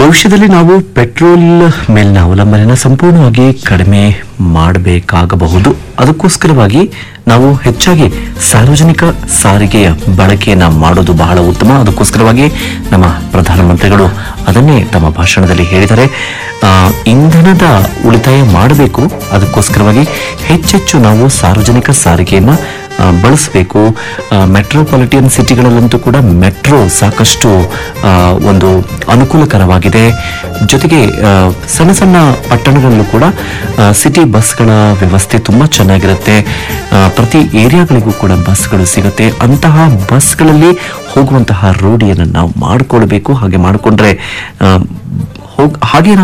ಭವಿಷ್ಯದಲ್ಲಿ ನಾವು ಪೆಟ್ರೋಲ್ ಮೇಲಿನ ಅವಲಂಬನೆನ ಸಂಪೂರ್ಣವಾಗಿ ಕಡಿಮೆ ಮಾಡಬೇಕಾಗಬಹುದು ಅದಕ್ಕೋಸ್ಕರವಾಗಿ ನಾವು ಹೆಚ್ಚಾಗಿ ಸಾರ್ವಜನಿಕ ಸಾರಿಗೆಯ ಬಳಕೆಯನ್ನ ಮಾಡೋದು ಬಹಳ ಉತ್ತಮ ಅದಕ್ಕೋಸ್ಕರವಾಗಿ ನಮ್ಮ ಪ್ರಧಾನಮಂತ್ರಿಗಳು ಅದನ್ನೇ ತಮ್ಮ ಭಾಷಣದಲ್ಲಿ ಹೇಳಿದ್ದಾರೆ ಆ, ಇಂಧನದ ಉಳಿತಾಯ ಮಾಡಬೇಕು ಅದಕ್ಕೋಸ್ಕರವಾಗಿ ಹೆಚ್ಚೆಚ್ಚು ನಾವು ಸಾರ್ವಜನಿಕ ಸಾರಿಗೆಯನ್ನ ಆ, ಬಳಸಬೇಕು ಮೆಟ್ರೋಪಾಲಿಟಿಯನ್ ಸಿಟಿಗಳಲ್ಲಂತೂ ಕೂಡ ಮೆಟ್ರೋ ಸಾಕಷ್ಟು ಆ, ಒಂದು ಅನುಕೂಲಕರವಾಗಿದೆ ಜೊತೆಗೆ ಆ, ಸಣ್ಣ ಸಣ್ಣ ಪಟ್ಟಣಗಳಲ್ಲೂ ಕೂಡ ಆ, ಸಿಟಿ ಬಸ್ಗಳ ವ್ಯವಸ್ಥೆ ತುಂಬಾ ಚೆನ್ನಾಗಿರುತ್ತೆ ಆ, ಪ್ರತಿ ಏರಿಯಾಗಳಿಗೂ ಕೂಡ ಬಸ್ಗಳು ಸಿಗುತ್ತೆ ಅಂತಹ ಬಸ್ಗಳಲ್ಲಿ ಹೋಗುವಂತಹ ರೂಢಿಯನ್ನು ನಾವು ಮಾಡಿಕೊಳ್ಬೇಕು ಹಾಗೆ ಮಾಡಿಕೊಂಡ್ರೆ ಹಾಗೆ ನಾವು